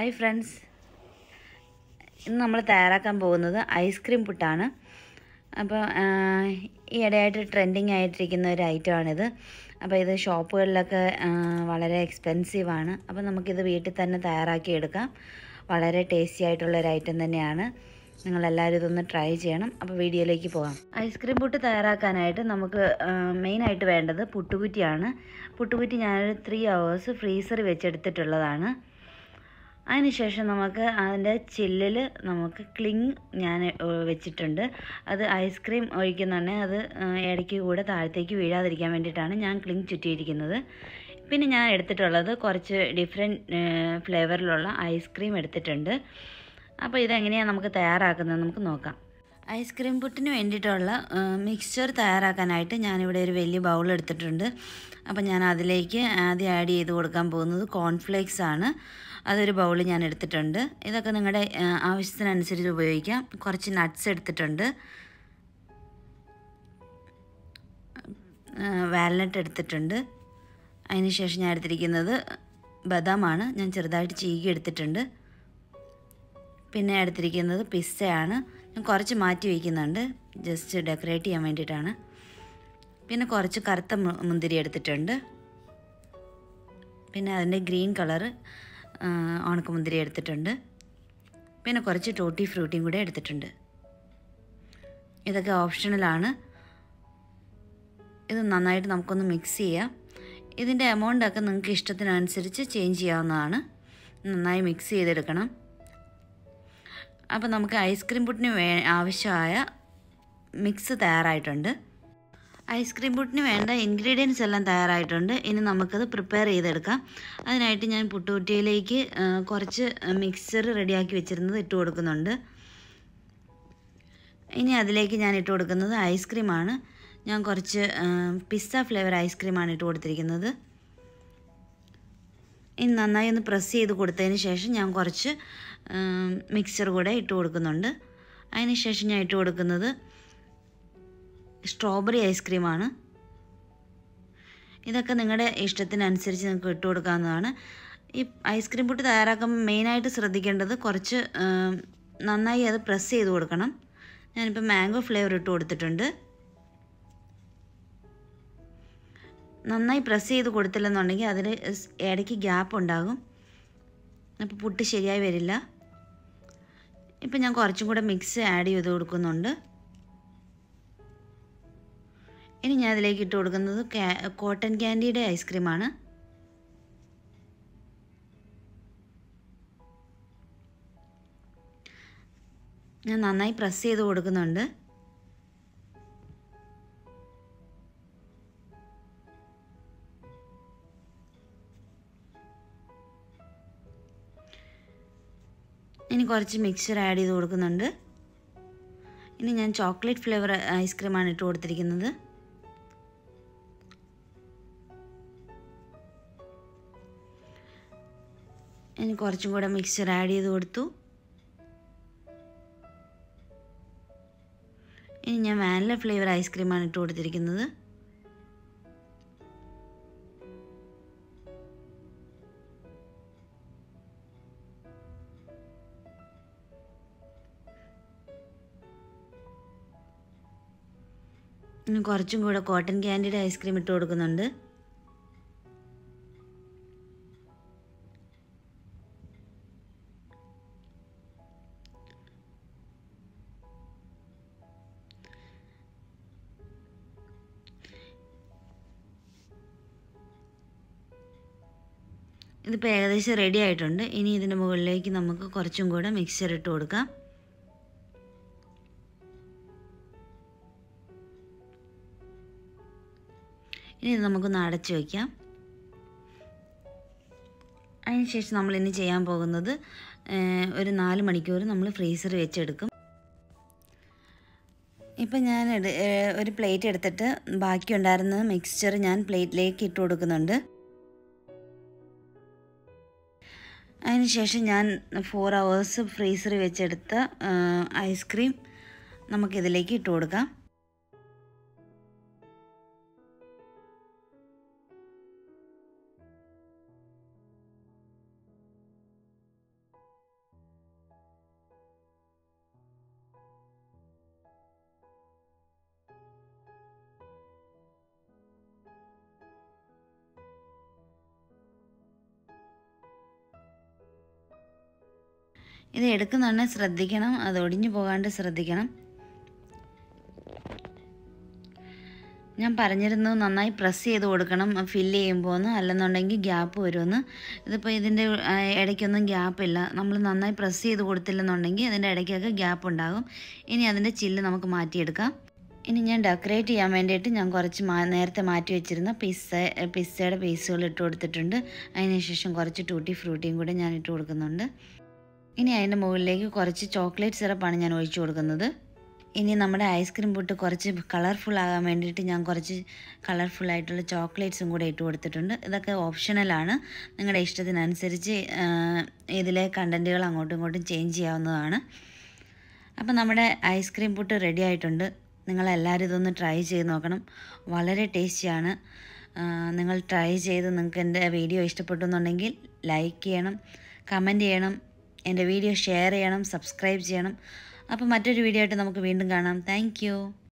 hi friends ഇന്ന് നമ്മൾ തയ്യാറാക്കാൻ പോകുന്നത് ഐസ്ക്രീം പുട്ടാണ് അപ്പോൾ ഈ ഇടയായിട്ട് ട്രെൻഡിങ് ആയിട്ടിരിക്കുന്ന ഒരു ഐറ്റമാണിത് അപ്പോൾ ഇത് ഷോപ്പുകളിലൊക്കെ ആ, വളരെ എക്സ്പെൻസീവാണ് അപ്പോൾ നമുക്കിത് വീട്ടിൽ തന്നെ തയ്യാറാക്കി എടുക്കാം വളരെ ടേസ്റ്റി ആയിട്ടുള്ള ഒരു ഐറ്റം തന്നെയാണ് നിങ്ങളെല്ലാവരും ഇതൊന്ന് ട്രൈ ചെയ്യണം അപ്പോൾ വീഡിയോയിലേക്ക് പോകാം ഐസ്ക്രീം പുട്ട് തയ്യാറാക്കാനായിട്ട് നമുക്ക് മെയിനായിട്ട് വേണ്ടത് പുട്ടുകുറ്റിയാണ് പുട്ടുകുറ്റി ഞാനൊരു ത്രീ അവേഴ്സ് ഫ്രീസറിൽ വെച്ചെടുത്തിട്ടുള്ളതാണ് അതിനുശേഷം നമുക്ക് അതിൻ്റെ ചില്ലിൽ നമുക്ക് ക്ലിങ് ഞാൻ ഏഹ്, വെച്ചിട്ടുണ്ട് അത് ഐസ്ക്രീം ഒഴിക്കുന്നുണ്ടെങ്കിൽ അത് ഏഹ്, ഇടയ്ക്ക് കൂടെ താഴത്തേക്ക് വീഴാതിരിക്കാൻ വേണ്ടിയിട്ടാണ് ഞാൻ ക്ലിങ് ചുറ്റിയിരിക്കുന്നത് പിന്നെ ഞാൻ എടുത്തിട്ടുള്ളത് കുറച്ച് ഡിഫറെൻറ്റ് ഫ്ലേവറിലുള്ള ഐസ്ക്രീം എടുത്തിട്ടുണ്ട് അപ്പോൾ ഇതെങ്ങനെയാണ് നമുക്ക് തയ്യാറാക്കുന്നത് നമുക്ക് നോക്കാം ഐസ്ക്രീം പുട്ടിന് വേണ്ടിയിട്ടുള്ള മിക്സ്ചർ തയ്യാറാക്കാനായിട്ട് ഞാനിവിടെ ഒരു വലിയ ബൗൾ എടുത്തിട്ടുണ്ട് അപ്പോൾ ഞാൻ അതിലേക്ക് ആദ്യം ആഡ് ചെയ്ത് കൊടുക്കാൻ പോകുന്നത് കോൺഫ്ലേക്സ് ആണ് അതൊരു ബൗൾ ഞാൻ എടുത്തിട്ടുണ്ട് ഇതൊക്കെ നിങ്ങളുടെ ആ, ആവശ്യത്തിനനുസരിച്ച് ഉപയോഗിക്കാം കുറച്ച് നട്ട്സ് എടുത്തിട്ടുണ്ട് വാൽനട്ട് എടുത്തിട്ടുണ്ട് അതിന് ശേഷം ഞാൻ എടുത്തിരിക്കുന്നത് ബദാമാണ് ഞാൻ ചെറുതായിട്ട് ചീകി എടുത്തിട്ടുണ്ട് പിന്നെ എടുത്തിരിക്കുന്നത് പിസ്സയാണ് ഞാൻ കുറച്ച് മാറ്റി വയ്ക്കുന്നുണ്ട് ജസ്റ്റ് ഡെക്കറേറ്റ് ചെയ്യാൻ വേണ്ടിയിട്ടാണ് പിന്നെ കുറച്ച് കറുത്ത മു- മുന്തിരി എടുത്തിട്ടുണ്ട് പിന്നെ അതിൻ്റെ ഗ്രീൻ കളറ് ഉണക്കമുന്തിരി എടുത്തിട്ടുണ്ട് പിന്നെ കുറച്ച് ടോട്ടി ഫ്രൂട്ടിയും കൂടെ എടുത്തിട്ടുണ്ട് ഇതൊക്കെ ഓപ്ഷണലാണ് ഇത് നന്നായിട്ട് നമുക്കൊന്ന് മിക്സ് ചെയ്യാം ഇതിൻ്റെ എമൗണ്ടൊക്കെ നിങ്ങൾക്ക് ഇഷ്ടത്തിനനുസരിച്ച് ചേഞ്ച് ചെയ്യാവുന്നതാണ് നന്നായി മിക്സ് ചെയ്തെടുക്കണം അപ്പോൾ നമുക്ക് ഐസ്ക്രീം പുട്ടിന് വേ ആവശ്യമായ മിക്സ് തയ്യാറായിട്ടുണ്ട് ഐസ്ക്രീം പുട്ടിന് വേണ്ട ഇൻഗ്രീഡിയൻസ് എല്ലാം തയ്യാറായിട്ടുണ്ട് ഇനി നമുക്കത് പ്രിപ്പയർ ചെയ്തെടുക്കാം അതിനായിട്ട് ഞാൻ പുട്ടുകുറ്റിയിലേക്ക് ആ, കുറച്ച് മിക്സർ റെഡിയാക്കി വെച്ചിരുന്നത് ഇട്ട് കൊടുക്കുന്നുണ്ട് ഇനി അതിലേക്ക് ഞാൻ ഇട്ട് കൊടുക്കുന്നത് ഐസ്ക്രീമാണ് ഞാൻ കുറച്ച് പിസ്സ ഫ്ലേവർ ഐസ്ക്രീമാണ് ഇട്ട് കൊടുത്തിരിക്കുന്നത് ഇനി നന്നായി ഒന്ന് പ്രസ് ചെയ്ത് കൊടുത്തതിന് ശേഷം ഞാൻ കുറച്ച് മിക്സർ കൂടെ ഇട്ട് കൊടുക്കുന്നുണ്ട് അതിന് ശേഷം ഞാൻ ഇട്ട് കൊടുക്കുന്നത് സ്ട്രോബെറി ഐസ്ക്രീമാണ് ഇതൊക്കെ നിങ്ങളുടെ ഇഷ്ടത്തിനനുസരിച്ച് നിങ്ങൾക്ക് ഇട്ട് കൊടുക്കാവുന്നതാണ് ഈ ഐസ്ക്രീം പുട്ട് തയ്യാറാക്കുമ്പോൾ മെയിനായിട്ട് ശ്രദ്ധിക്കേണ്ടത് കുറച്ച് ആ, നന്നായി അത് പ്രസ് ചെയ്ത് കൊടുക്കണം ഞാനിപ്പോൾ മാംഗോ ഫ്ലേവർ ഇട്ട് കൊടുത്തിട്ടുണ്ട് നന്നായി പ്രസ് ചെയ്ത് കൊടുത്തില്ലെന്നുണ്ടെങ്കിൽ അതിൽ സ് ഇടയ്ക്ക് ഗ്യാപ്പ് ഉണ്ടാകും അപ്പോൾ പുട്ട് ശരിയായി വരില്ല ഇപ്പം ഞാൻ കുറച്ചും കൂടെ മിക്സ് ആഡ് ചെയ്ത് കൊടുക്കുന്നുണ്ട് ഇനി ഞാൻ അതിലേക്ക് ഇട്ട് കൊടുക്കുന്നത് കാ- കോട്ടൺ ക്യാൻഡിയുടെ ഐസ്ക്രീമാണ് ഞാൻ നന്നായി പ്രസ് ചെയ്ത് കൊടുക്കുന്നുണ്ട് ഇനി കുറച്ച് മിക്സർ ആഡ് ചെയ്ത് കൊടുക്കുന്നുണ്ട് ഇനി ഞാൻ ചോക്ലേറ്റ് ഫ്ലേവർ ഐസ്ക്രീമാണ് ഇട്ട് കൊടുത്തിരിക്കുന്നത് ഇനി കുറച്ചും കൂടെ മിക്സർ ആഡ് ചെയ്ത് കൊടുത്തു ഇനി ഞാൻ വാനില ഫ്ലേവർ ഐസ്ക്രീമാണ് ഇട്ട് കൊടുത്തിരിക്കുന്നത് ഇനി കുറച്ചും കൂടെ കോട്ടൺ ക്യാൻഡിയുടെ ഐസ്ക്രീം ഇട്ട് കൊടുക്കുന്നുണ്ട് ഇതിപ്പോൾ ഏകദേശം റെഡി ആയിട്ടുണ്ട് ഇനി ഇതിൻ്റെ മുകളിലേക്ക് നമുക്ക് കുറച്ചും കൂടെ മിക്സർ ഇട്ട് കൊടുക്കാം ഇനി ഇത് നമുക്കൊന്ന് അടച്ചു വയ്ക്കാം അതിനുശേഷം നമ്മൾ ഇനി ചെയ്യാൻ പോകുന്നത് ഏഹ്, ഒരു നാല് മണിക്കൂർ നമ്മൾ ഫ്രീസറിൽ വെച്ചെടുക്കും ഇപ്പം ഞാൻ എടു ഏഹ്, ഒരു പ്ലേറ്റ് എടുത്തിട്ട് ബാക്കി ഉണ്ടായിരുന്ന മിക്സ്ചർ ഞാൻ പ്ലേറ്റിലേക്ക് ഇട്ട് കൊടുക്കുന്നുണ്ട് അതിനുശേഷം ഞാൻ ഫോർ അവേഴ്സ് ഫ്രീസറിൽ വെച്ചെടുത്ത ഏഹ്, ഐസ്ക്രീം നമുക്കിതിലേക്ക് ഇട്ട് കൊടുക്കാം ഇത് എടുക്കുന്നുണ്ടെ ശ്രദ്ധിക്കണം അത് ഒടിഞ്ഞു പോകാണ്ട് ശ്രദ്ധിക്കണം ഞാൻ പറഞ്ഞിരുന്നു നന്നായി പ്രസ് ചെയ്ത് കൊടുക്കണം ഫില്ല് ചെയ്യുമ്പോൾ ഒന്ന് അല്ലെന്നുണ്ടെങ്കിൽ ഗ്യാപ്പ് വരുമെന്ന് ഇതിപ്പോൾ ഇതിൻ്റെ ആ, ഇടയ്ക്കൊന്നും ഗ്യാപ്പില്ല നമ്മൾ നന്നായി പ്രസ് ചെയ്ത് കൊടുത്തില്ലെന്നുണ്ടെങ്കിൽ അതിൻ്റെ ഇടയ്ക്കൊക്കെ ഗ്യാപ്പ് ഉണ്ടാകും ഇനി അതിൻ്റെ ചില്ല് നമുക്ക് മാറ്റിയെടുക്കാം ഇനി ഞാൻ ഡെക്കറേറ്റ് ചെയ്യാൻ വേണ്ടിയിട്ട് ഞാൻ കുറച്ച് മാ നേരത്തെ മാറ്റി വെച്ചിരുന്ന പിസ്സ പിസ്സയുടെ പീസുകൾ ഇട്ട് കൊടുത്തിട്ടുണ്ട് അതിനുശേഷം കുറച്ച് ടൂട്ടി ഫ്രൂട്ടിയും കൂടെ ഞാൻ ഇട്ട് കൊടുക്കുന്നുണ്ട് ഇനി അതിൻ്റെ മുകളിലേക്ക് കുറച്ച് ചോക്ലേറ്റ് സിറപ്പാണ് ഞാൻ ഒഴിച്ചു കൊടുക്കുന്നത് ഇനി നമ്മുടെ ഐസ്ക്രീം പുട്ട് കുറച്ച് കളർഫുൾ ആകാൻ വേണ്ടിയിട്ട് ഞാൻ കുറച്ച് കളർഫുൾ ആയിട്ടുള്ള ചോക്ലേറ്റ്സും കൂടെ ഇട്ട് കൊടുത്തിട്ടുണ്ട് ഇതൊക്കെ ഓപ്ഷണലാണ് നിങ്ങളുടെ ഇഷ്ടത്തിനനുസരിച്ച് ആ, ഇതിലെ കണ്ടൻറ്റുകൾ അങ്ങോട്ടും ഇങ്ങോട്ടും ചേഞ്ച് ചെയ്യാവുന്നതാണ് അപ്പം നമ്മുടെ ഐസ്ക്രീം പുട്ട് റെഡി ആയിട്ടുണ്ട് നിങ്ങളെല്ലാവരും ഇതൊന്ന് ട്രൈ ചെയ്ത് നോക്കണം വളരെ ടേസ്റ്റിയാണ് ആ, നിങ്ങൾ ട്രൈ ചെയ്ത് നിങ്ങൾക്ക് എൻ്റെ വീഡിയോ ഇഷ്ടപ്പെട്ടു എന്നുണ്ടെങ്കിൽ ലൈക്ക് ചെയ്യണം കമൻറ്റ് ചെയ്യണം എൻ്റെ വീഡിയോ ഷെയർ ചെയ്യണം സബ്സ്ക്രൈബ് ചെയ്യണം അപ്പോൾ മറ്റൊരു വീഡിയോ ആയിട്ട് നമുക്ക് വീണ്ടും കാണാം താങ്ക്